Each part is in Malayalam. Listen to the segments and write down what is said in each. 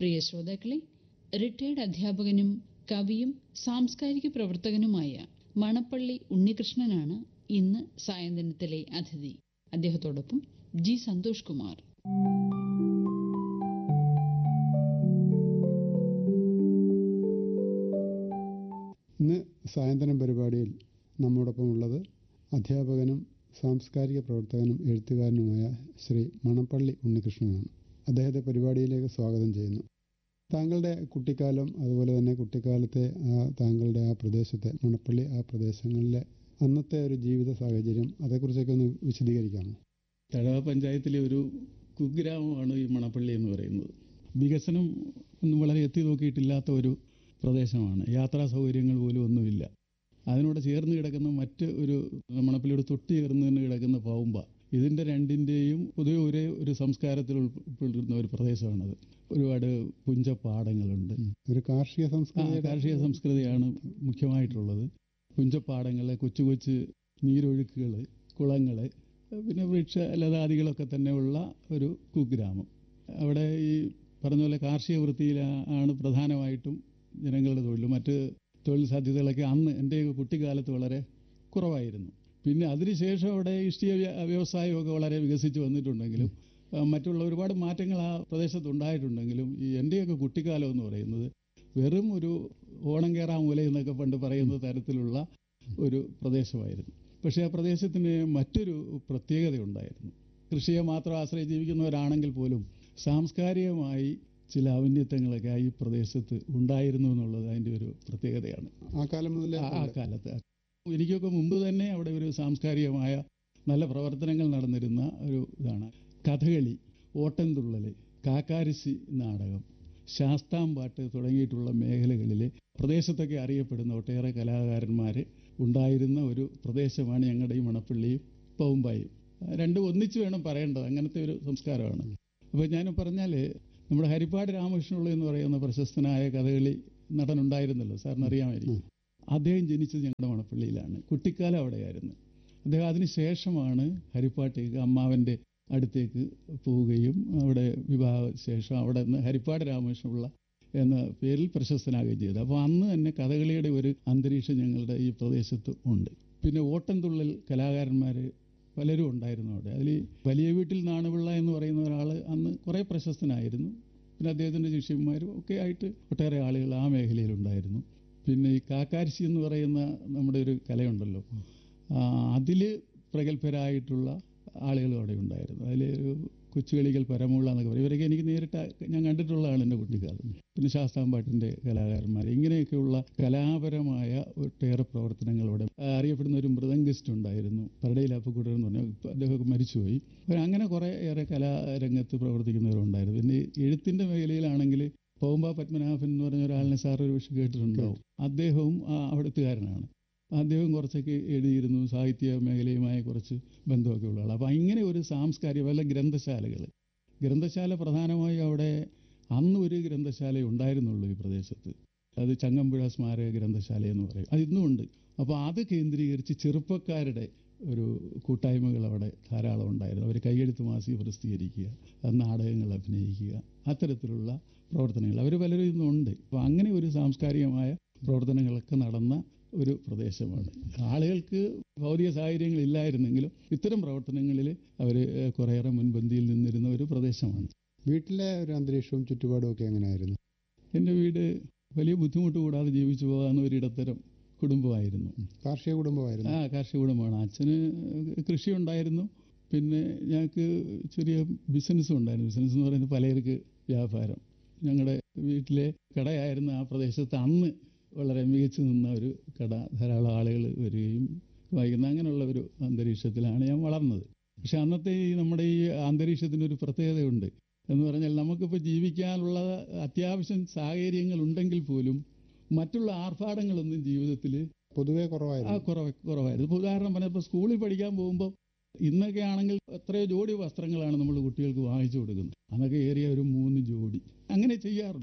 പ്രിയ ശ്രോതാക്കളെ റിട്ടയർഡ് അധ്യാപകനും കവിയും സാംസ്കാരിക പ്രവർത്തകനുമായ മണപ്പള്ളി ഉണ്ണികൃഷ്ണനാണ് ഇന്ന് സായന്തനത്തിലെ അതിഥി അദ്ദേഹത്തോടൊപ്പം ജി സന്തോഷ് കുമാർ ഇന്ന് സായന്തനം പരിപാടിയിൽ നമ്മോടൊപ്പം ഉള്ളത് അധ്യാപകനും സാംസ്കാരിക പ്രവർത്തകനും എഴുത്തുകാരനുമായ ശ്രീ മണപ്പള്ളി ഉണ്ണികൃഷ്ണനാണ് അദ്ദേഹത്തെ പരിപാടിയിലേക്ക് സ്വാഗതം ചെയ്യുന്നു താങ്കളുടെ കുട്ടിക്കാലം അതുപോലെ തന്നെ കുട്ടിക്കാലത്തെ ആ താങ്കളുടെ ആ പ്രദേശത്തെ മണപ്പള്ളി ആ പ്രദേശങ്ങളിലെ അന്നത്തെ ഒരു ജീവിത സാഹചര്യം അതേക്കുറിച്ചൊക്കെ ഒന്ന് വിശദീകരിക്കാമോ തഴവ പഞ്ചായത്തിലെ ഒരു കുഗ്രാമമാണ് ഈ മണപ്പള്ളി എന്ന് പറയുന്നത് വികസനം ഒന്നും വളരെ എത്തി നോക്കിയിട്ടില്ലാത്ത ഒരു പ്രദേശമാണ് യാത്രാ സൗകര്യങ്ങൾ പോലും ഒന്നുമില്ല അതിനോട് ചേർന്ന് കിടക്കുന്ന മറ്റ് ഒരു മണപ്പള്ളിയോട് തൊട്ട് ചേർന്ന് തന്നെ കിടക്കുന്ന പൗമ്പ ഇതിൻ്റെ രണ്ടിൻ്റെയും പൊതുവെ ഒരേ ഒരു സംസ്കാരത്തിൽ ഉൾപ്പെടുന്ന ഒരു പ്രദേശമാണത് ഒരുപാട് പുഞ്ചപ്പാടങ്ങളുണ്ട് ഒരു കാർഷിക ആ, സംസ്കൃതി കാർഷിക സംസ്കൃതിയാണ് മുഖ്യമായിട്ടുള്ളത് പുഞ്ചപ്പാടങ്ങൾ കൊച്ചു കൊച്ചു നീരൊഴുക്കുകൾ കുളങ്ങൾ പിന്നെ വൃക്ഷ ലതാദികളൊക്കെ തന്നെ ഉള്ള ഒരു കുഗ്രാമം അവിടെ ഈ പറഞ്ഞ പോലെ കാർഷിക വൃത്തിയിലാണ് പ്രധാനമായിട്ടും ജനങ്ങളുടെ തൊഴിൽ മറ്റ് തൊഴിൽ സാധ്യതകളൊക്കെ അന്ന് എൻ്റെ കുട്ടിക്കാലത്ത് വളരെ കുറവായിരുന്നു പിന്നെ അതിനുശേഷം അവിടെ ഇഷ്ടിക വ്യ- വ്യവസായമൊക്കെ വളരെ വികസിച്ച് വന്നിട്ടുണ്ടെങ്കിലും ആ, മറ്റുള്ള ഒരുപാട് മാറ്റങ്ങൾ ആ പ്രദേശത്ത് ഉണ്ടായിട്ടുണ്ടെങ്കിലും ഈ എൻ്റെയൊക്കെ കുട്ടിക്കാലം എന്ന് പറയുന്നത് വെറും ഒരു ഓണം കയറാൻ മൂല എന്നൊക്കെ പണ്ട് പറയുന്ന തരത്തിലുള്ള ഒരു പ്രദേശമായിരുന്നു പക്ഷേ ആ പ്രദേശത്തിന് മറ്റൊരു പ്രത്യേകത ഉണ്ടായിരുന്നു കൃഷിയെ മാത്രം ആശ്രയിച്ച് ജീവിക്കുന്നവരാണെങ്കിൽ പോലും സാംസ്കാരികമായി ചില ഔന്നത്യങ്ങളൊക്കെ ആ ഈ പ്രദേശത്ത് ഉണ്ടായിരുന്നു എന്നുള്ളത് അതിൻ്റെ ഒരു പ്രത്യേകതയാണ് ആ കാലം മുതലേ ആ- ആ കാലത്ത് എനിക്കൊക്കെ മുമ്പ് തന്നെ അവിടെ ഒരു സാംസ്കാരികമായ നല്ല പ്രവർത്തനങ്ങൾ നടന്നിരുന്ന ഒരു ഇതാണ് കഥകളി ഓട്ടംതുള്ളൽ കാക്കാരശി നാടകം ശാസ്താംപാട്ട് തുടങ്ങിയിട്ടുള്ള മേഖലകളിൽ പ്രദേശത്തൊക്കെ അറിയപ്പെടുന്ന ഒട്ടേറെ കലാകാരന്മാർ ഉണ്ടായിരുന്ന ഒരു പ്രദേശമാണ് ഞങ്ങളുടെ ഈ മണപ്പള്ളിയും പൗമ്പായും രണ്ടും ഒന്നിച്ച് വേണം പറയേണ്ടത് അങ്ങനത്തെ ഒരു സംസ്കാരമാണ് അപ്പോൾ ഞാൻ പറഞ്ഞാൽ നമ്മുടെ ഹരിപ്പാട് രാമകൃഷ്ണപിള്ള എന്ന് പറയുന്ന പ്രശസ്തനായ കഥകളി നടനുണ്ടായിരുന്നല്ലോ സാറിന് അറിയാമായിരിക്കും അദ്ദേഹം ജനിച്ചത് ഞങ്ങളുടെ മണപ്പള്ളിയിലാണ് കുട്ടിക്കാലം അവിടെയായിരുന്നു അദ്ദേഹം അതിന് ശേഷമാണ് ഹരിപ്പാട്ടേക്ക് അമ്മാവൻ്റെ അടുത്തേക്ക് പോവുകയും അവിടെ വിവാഹ ശേഷം അവിടെ നിന്ന് ഹരിപ്പാട് രാമകൃഷ്ണപിള്ള എന്ന പേരിൽ പ്രശസ്തനാകുകയും ചെയ്തു അപ്പോൾ അന്ന് തന്നെ കഥകളിയുടെ ഒരു അന്തരീക്ഷം ഞങ്ങളുടെ ഈ പ്രദേശത്ത് ഉണ്ട് പിന്നെ ഓട്ടംതുള്ളൽ കലാകാരന്മാർ പലരും ഉണ്ടായിരുന്നു അവിടെ അതിൽ വലിയ വീട്ടിൽ നാണുപിള്ള എന്ന് പറയുന്ന ഒരാൾ അന്ന് കുറേ പ്രശസ്തനായിരുന്നു പിന്നെ അദ്ദേഹത്തിൻ്റെ ശിഷ്യന്മാരും ഒക്കെ ആയിട്ട് ഒട്ടേറെ ആളുകൾ ആ മേഖലയിലുണ്ടായിരുന്നു പിന്നെ ഈ കാക്കാരിശി എന്ന് പറയുന്ന നമ്മുടെ ഒരു കലയുണ്ടല്ലോ അതിൽ പ്രഗത്ഭരായിട്ടുള്ള ആളുകളും അവിടെ ഉണ്ടായിരുന്നു അതിൽ ഒരു കൊച്ചുകളികൾ പരമുള്ള എന്നൊക്കെ പറയും ഇവരൊക്കെ എനിക്ക് നേരിട്ട് ഞാൻ കണ്ടിട്ടുള്ളതാണ് എൻ്റെ കുട്ടിക്കാലം പിന്നെ ശാസ്താംപാട്ടിൻ്റെ കലാകാരന്മാർ ഇങ്ങനെയൊക്കെയുള്ള കലാപരമായ ഒട്ടേറെ പ്രവർത്തനങ്ങൾ അവിടെ ആ, അറിയപ്പെടുന്ന ഒരു മൃദംഗിസ്റ്റ് ഉണ്ടായിരുന്നു പരടയിൽ അപ്പക്കൂട്ടർ എന്ന് പറഞ്ഞാൽ ഇപ്പം അദ്ദേഹമൊക്കെ മരിച്ചുപോയി അപ്പോൾ അങ്ങനെ കുറേ ഏറെ കലാരംഗത്ത് പ്രവർത്തിക്കുന്നവരുണ്ടായിരുന്നു പിന്നെ എഴുത്തിൻ്റെ മേഖലയിലാണെങ്കിൽ പൗമ്പ പത്മനാഭൻ എന്ന് പറഞ്ഞ ഒരാളിനെ സാർ ഒരു പക്ഷേ കേട്ടിട്ടുണ്ടാവും അദ്ദേഹവും ആ, അവിടുത്തുകാരനാണ് അദ്ദേഹം കുറച്ചൊക്കെ എഴുതിയിരുന്നു സാഹിത്യ മേഖലയുമായി കുറച്ച് ബന്ധമൊക്കെ ഉള്ള ആൾ അപ്പോൾ ഇങ്ങനെ ഒരു സാംസ്കാരിക വല്ല ഗ്രന്ഥശാലകൾ ഗ്രന്ഥശാല പ്രധാനമായും അവിടെ അന്ന് ഒരു ഗ്രന്ഥശാല ഉണ്ടായിരുന്നുള്ളൂ ഈ പ്രദേശത്ത് അത് ചങ്ങമ്പുഴ സ്മാരക ഗ്രന്ഥശാല എന്ന് പറയും അത് ഇന്നും ഉണ്ട് അപ്പോൾ അത് കേന്ദ്രീകരിച്ച് ചെറുപ്പക്കാരുടെ ഒരു കൂട്ടായ്മകൾ അവിടെ ധാരാളം ഉണ്ടായിരുന്നു അവർ കൈയെഴുത്ത് മാസിക പ്രസിദ്ധീകരിക്കുക നാടകങ്ങൾ അഭിനയിക്കുക അത്തരത്തിലുള്ള പ്രവർത്തനങ്ങൾ അവർ പലരും ഇന്നുണ്ട് അപ്പോൾ അങ്ങനെ ഒരു സാംസ്കാരികമായ പ്രവർത്തനങ്ങളൊക്കെ നടന്ന ഒരു പ്രദേശമാണ് ആളുകൾക്ക് ഭൗതിക സാഹചര്യങ്ങൾ ഇല്ലായിരുന്നെങ്കിലും ഇത്തരം പ്രവർത്തനങ്ങളിൽ അവർ കുറേയേറെ മുൻപന്തിയിൽ നിന്നിരുന്ന ഒരു പ്രദേശമാണ് വീട്ടിലെ ഒരു അന്തരീക്ഷവും ചുറ്റുപാടും ഒക്കെ എങ്ങനെയായിരുന്നു എൻ്റെ വീട് വലിയ ബുദ്ധിമുട്ട് കൂടാതെ ജീവിച്ചു പോകാവുന്ന ഒരിടത്തരം കുടുംബമായിരുന്നു കാർഷിക കുടുംബമായിരുന്നു ആ കാർഷിക കുടുംബമാണ് അച്ഛന് കൃഷി ഉണ്ടായിരുന്നു പിന്നെ ഞങ്ങൾക്ക് ചെറിയ ബിസിനസ്സും ഉണ്ടായിരുന്നു ബിസിനസ് എന്ന് പറയുന്നത് പലചരക്ക് വ്യാപാരം ഞങ്ങളുടെ വീട്ടിലെ കടയായിരുന്ന ആ പ്രദേശത്ത് അന്ന് വളരെ മികച്ചു നിന്ന ഒരു കട ധാരാളം ആളുകൾ വരികയും വായിക്കുന്ന അങ്ങനെയുള്ള ഒരു അന്തരീക്ഷത്തിലാണ് ഞാൻ വളർന്നത് പക്ഷെ അന്നത്തെ ഈ നമ്മുടെ ഈ അന്തരീക്ഷത്തിന് ഒരു പ്രത്യേകതയുണ്ട് എന്ന് പറഞ്ഞാൽ നമുക്കിപ്പോൾ ജീവിക്കാനുള്ള അത്യാവശ്യം സാഹചര്യങ്ങൾ ഉണ്ടെങ്കിൽ പോലും മറ്റുള്ള ആർഭാടങ്ങളൊന്നും ജീവിതത്തിൽ പൊതുവെ ആ കുറവായിരുന്നു കുറവ് കുറവായിരുന്നു ഇപ്പോൾ ഉദാഹരണം പറഞ്ഞാൽ ഇപ്പോൾ സ്കൂളിൽ പഠിക്കാൻ പോകുമ്പോൾ ഇന്നൊക്കെ ആണെങ്കിൽ എത്രയോ ജോഡി വസ്ത്രങ്ങളാണ് നമ്മൾ കുട്ടികൾക്ക് വാങ്ങിച്ചു കൊടുക്കുന്നത് അന്നൊക്കെ ഏറിയ ഒരു മൂന്ന് ജോഡി അങ്ങനെ ചെയ്യാറുള്ളൂ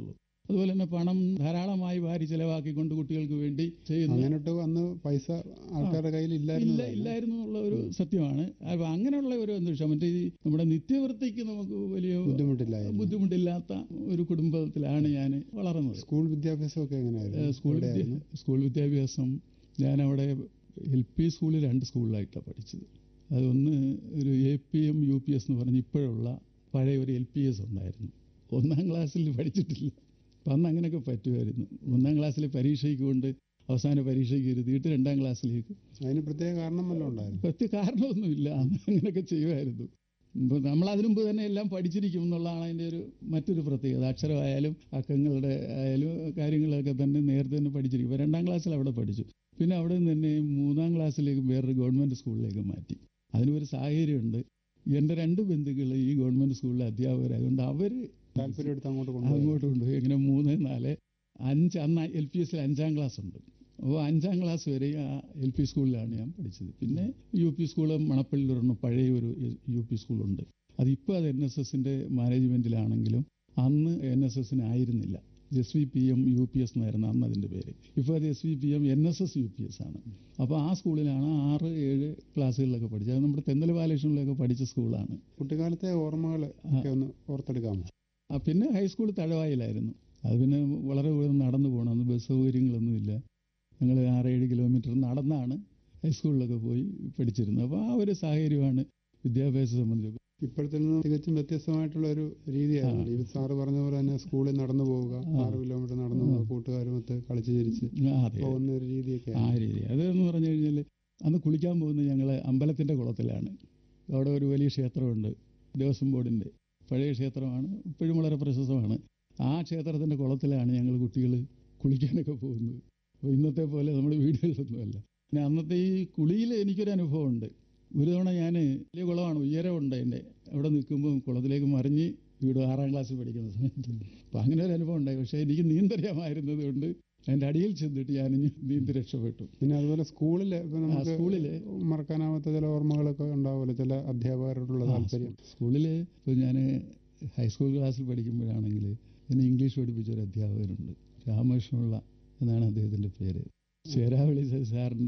അതുപോലെ തന്നെ പണം ധാരാളമായി വാരി ചെലവാക്കിക്കൊണ്ട് കുട്ടികൾക്ക് വേണ്ടി ചെയ്യുന്ന അങ്ങനോട്ട് അന്ന് പൈസ ആൾക്കാരുടെ കയ്യിൽ ഇല്ലായിരുന്നു ഇല്ല ഇല്ലായിരുന്നു എന്നുള്ള ഒരു സത്യമാണ് അപ്പൊ അങ്ങനെയുള്ള ഒരു അന്തരീക്ഷം മറ്റേ ഈ നമ്മുടെ നിത്യവൃത്തിക്ക് നമുക്ക് വലിയ ബുദ്ധിമുട്ടില്ലായിരുന്നു ബുദ്ധിമുട്ടില്ലാത്ത ഒരു കുടുംബത്തിലാണ് ഞാൻ വളർന്നത് സ്കൂൾ വിദ്യാഭ്യാസമൊക്കെ എങ്ങനെയായിരുന്നു ഏഹ് സ്കൂൾ വിദ്യ എവിടെയായിരുന്നു? സ്കൂൾ വിദ്യാഭ്യാസം ഞാനവിടെ എൽ പി സ്കൂളിൽ രണ്ട് സ്കൂളിലായിട്ടാണ് പഠിച്ചത് അതൊന്ന് ഒരു A P M U P S എന്ന് പറഞ്ഞ് ഇപ്പോഴുള്ള പഴയ ഒരു എൽ പി എസ് ഉണ്ടായിരുന്നു ഒന്നാം ക്ലാസ്സിൽ പഠിച്ചിട്ടില്ല അപ്പം അന്ന് അങ്ങനെയൊക്കെ പറ്റുമായിരുന്നു ഒന്നാം ക്ലാസ്സിലെ പരീക്ഷയ്ക്ക് കൊണ്ട് അവസാന പരീക്ഷയ്ക്ക് ഇരുത്തിയിട്ട് രണ്ടാം ക്ലാസ്സിലേക്ക് അതിന് പ്രത്യേക കാരണം വല്ലതും ഉണ്ടായിരുന്നു പ്രത്യേക കാരണമൊന്നുമില്ല അന്ന് അങ്ങനെയൊക്കെ ചെയ്യുമായിരുന്നു ഇപ്പൊ നമ്മൾ അതിനു മുമ്പ് തന്നെ എല്ലാം പഠിച്ചിരിക്കും എന്നുള്ളതാണ് അതിൻ്റെ ഒരു മറ്റൊരു പ്രത്യേകത അക്ഷരമായാലും അക്കങ്ങളുടെ ആയാലും കാര്യങ്ങളൊക്കെ തന്നെ നേരത്തെ തന്നെ പഠിച്ചിരിക്കും ഇപ്പോൾ രണ്ടാം ക്ലാസ്സിൽ അവിടെ പഠിച്ചു പിന്നെ അവിടെ നിന്ന് തന്നെ മൂന്നാം ക്ലാസ്സിലേക്ക് വേറൊരു ഗവൺമെൻറ് സ്കൂളിലേക്ക് മാറ്റി അതിനൊരു സാഹചര്യമുണ്ട് എൻ്റെ രണ്ട് ബന്ധുക്കൾ ഈ ഗവൺമെൻറ് സ്കൂളിലെ അധ്യാപകരായതുകൊണ്ട് അവർ താല്പര്യം എടുത്ത് അങ്ങോട്ട് കൊണ്ടുപോയി അങ്ങോട്ട് കൊണ്ടുപോയി ഇങ്ങനെ മൂന്ന് നാല് അഞ്ച് അന്ന് എൽ പി എസിൽ അഞ്ചാം ക്ലാസ് ഉണ്ട് അപ്പോൾ അഞ്ചാം ക്ലാസ് വരെ ആ എൽ പി സ്കൂളിലാണ് ഞാൻ പഠിച്ചത് പിന്നെ യു പി സ്കൂൾ മണപ്പള്ളിയിൽ ഒരെണ്ണം പഴയ ഒരു യു പി സ്കൂളുണ്ട് അതിപ്പോൾ അത് എൻ എസ് എസിൻ്റെ മാനേജ്മെൻറ്റിലാണെങ്കിലും അന്ന് എൻ എസ് എസിന് ആയിരുന്നില്ല S V P M U P S എന്നായിരുന്നു അന്ന് അതിൻ്റെ പേര് ഇപ്പോൾ അത് S V P M N S S U P S ആണ് അപ്പോൾ ആ സ്കൂളിലാണ് ആറ് ഏഴ് ക്ലാസ്സുകളിലൊക്കെ പഠിച്ചത് അത് നമ്മുടെ തെന്നൽ ബാലകൃഷ്ണനിലൊക്കെ പഠിച്ച സ്കൂളാണ് കുട്ടിക്കാലത്തെ ഓർമ്മകൾ ഒക്കെ ഒന്ന് ഓർത്തെടുക്കാമോ ആ പിന്നെ ഹൈസ്കൂൾ തഴവായിലായിരുന്നു അത് പിന്നെ വളരെ ദൂരം നടന്നു പോകണം അന്ന് ബസ് സൗകര്യങ്ങളൊന്നുമില്ല ഞങ്ങൾ ആറേഴ് കിലോമീറ്റർ നടന്നാണ് ഹൈസ്കൂളിലൊക്കെ പോയി പഠിച്ചിരുന്നത് അപ്പോൾ ആ ഒരു സാഹചര്യമാണ് വിദ്യാഭ്യാസം സംബന്ധിച്ച് ഇപ്പോഴത്തെ നിന്ന് തികച്ചും വ്യത്യസ്തമായിട്ടുള്ള ഒരു രീതിയാണ് ഈ സാറ് പറഞ്ഞ പോലെ തന്നെ സ്കൂളിൽ നടന്നു പോവുക ആറ് കിലോമീറ്റർ നടന്നു പോവുക കൂട്ടുകാരുമൊത്ത് കളിച്ച് ചിരിച്ച് ആ, അതെ പോകുന്ന ഒരു രീതിയൊക്കെ ആ രീതി അതെന്ന് പറഞ്ഞു കഴിഞ്ഞാൽ അന്ന് കുളിക്കാൻ പോകുന്നത് ഞങ്ങൾ അമ്പലത്തിൻ്റെ കുളത്തിലാണ് അവിടെ ഒരു വലിയ ക്ഷേത്രമുണ്ട് ദേവസ്വം ബോർഡിൻ്റെ പഴയ ക്ഷേത്രമാണ് ഇപ്പോഴും വളരെ പ്രശസ്തമാണ് ആ ക്ഷേത്രത്തിൻ്റെ കുളത്തിലാണ് ഞങ്ങൾ കുട്ടികൾ കുളിക്കാനൊക്കെ പോകുന്നത് അപ്പോൾ ഇന്നത്തെ പോലെ നമ്മുടെ വീടുകളിലൊന്നുമല്ല പിന്നെ അന്നത്തെ ഈ കുളിയിൽ എനിക്കൊരു അനുഭവമുണ്ട് ഒരു തവണ ഞാൻ വലിയ കുളമാണ് ഉയരമുണ്ട് എൻ്റെ അവിടെ നിൽക്കുമ്പോൾ കുളത്തിലേക്ക് മറിഞ്ഞ് വീട് ആറാം ക്ലാസ്സിൽ പഠിക്കുന്ന സമയത്ത് അപ്പം അങ്ങനെ ഒരു അനുഭവം ഉണ്ടായി പക്ഷേ എനിക്ക് നീന്തറിയാമായിരുന്നത് കൊണ്ട് അതിൻ്റെ അടിയിൽ ചെന്നിട്ട് ഞാൻ നീന്തി രക്ഷപ്പെട്ടു പിന്നെ അതുപോലെ സ്കൂളിൽ ഇപ്പൊ ആ നമുക്ക് സ്കൂളിൽ മറക്കാനാവാത്ത ചില ഓർമ്മകളൊക്കെ ഉണ്ടാവുമല്ലോ ചില അധ്യാപകരോടുള്ള ആ, താല്പര്യം സ്കൂളിൽ ഇപ്പോൾ ഞാൻ ഹൈസ്കൂൾ ക്ലാസ്സിൽ പഠിക്കുമ്പോഴാണെങ്കിൽ എന്നെ ഇംഗ്ലീഷ് പഠിപ്പിച്ച ഒരു അധ്യാപകനുണ്ട് രാമകൃഷ്ണപിള്ള എന്നാണ് അദ്ദേഹത്തിൻ്റെ പേര് ചേരാവളി സാറിൻ്റെ